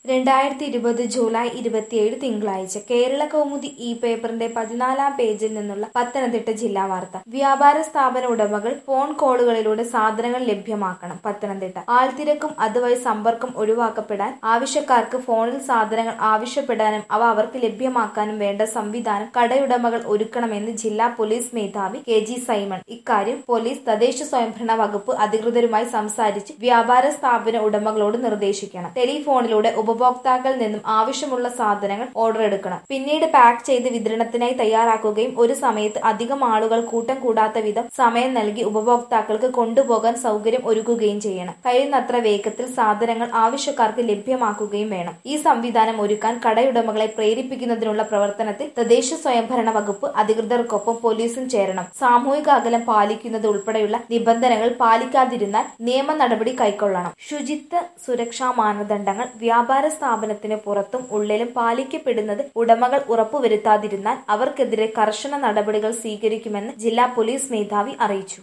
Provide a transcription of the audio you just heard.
രണ്ടായിരത്തി ഇരുപത് ജൂലൈ ഇരുപത്തിയേഴ് തിങ്കളാഴ്ച കേരള കൗമുദി ഈ പേപ്പറിന്റെ പതിനാലാം പേജിൽ നിന്നുള്ള പത്തനംതിട്ട ജില്ലാ വാർത്ത വ്യാപാര സ്ഥാപന ഉടമകൾ ഫോൺ കോളുകളിലൂടെ സാധനങ്ങൾ ലഭ്യമാക്കണം പത്തനംതിട്ട ആൾത്തിരക്കും അതുവഴി സമ്പർക്കം ഒഴിവാക്കപ്പെടാൻ ആവശ്യക്കാർക്ക് ഫോണിൽ സാധനങ്ങൾ ആവശ്യപ്പെടാനും അവ അവർക്ക് ലഭ്യമാക്കാനും വേണ്ട സംവിധാനം കടയുടമകൾ ഒരുക്കണമെന്ന് ജില്ലാ പോലീസ് മേധാവി കെ ജി സൈമൺ ഇക്കാര്യം പോലീസ് തദ്ദേശ സ്വയംഭരണ വകുപ്പ് അധികൃതരുമായി സംസാരിച്ച് വ്യാപാര സ്ഥാപന ഉടമകളോട് നിർദ്ദേശിക്കണം ടെലിഫോണിലൂടെ ഉപഭോക്താക്കളിൽ നിന്നും ആവശ്യമുള്ള സാധനങ്ങൾ ഓർഡർ എടുക്കണം പിന്നീട് പാക്ക് ചെയ്ത് വിതരണത്തിനായി തയ്യാറാക്കുകയും ഒരു സമയത്ത് അധികം ആളുകൾ കൂട്ടം കൂടാത്ത വിധം സമയം നൽകി ഉപഭോക്താക്കൾക്ക് കൊണ്ടുപോകാൻ സൗകര്യം ഒരുക്കുകയും ചെയ്യണം കഴിയുന്നത്ര വേഗത്തിൽ സാധനങ്ങൾ ആവശ്യക്കാർക്ക് ലഭ്യമാക്കുകയും വേണം ഈ സംവിധാനം ഒരുക്കാൻ കടയുടമകളെ പ്രേരിപ്പിക്കുന്നതിനുള്ള പ്രവർത്തനത്തിൽ തദ്ദേശ സ്വയംഭരണ വകുപ്പ് അധികൃതർക്കൊപ്പം പോലീസും ചേരണം സാമൂഹിക അകലം പാലിക്കുന്നത് ഉൾപ്പെടെയുള്ള നിബന്ധനകൾ പാലിക്കാതിരുന്നാൽ നിയമ നടപടി കൈക്കൊള്ളണം ശുചിത്വ സുരക്ഷാ മാനദണ്ഡങ്ങൾ വ്യാപാര സ്ഥാപനത്തിന് പുറത്തും ഉള്ളിലും പാലിക്കപ്പെടുന്നത് ഉടമകൾ ഉറപ്പുവരുത്താതിരുന്നാൽ അവർക്കെതിരെ കർശന നടപടികൾ സ്വീകരിക്കുമെന്ന് ജില്ലാ പോലീസ് മേധാവി അറിയിച്ചു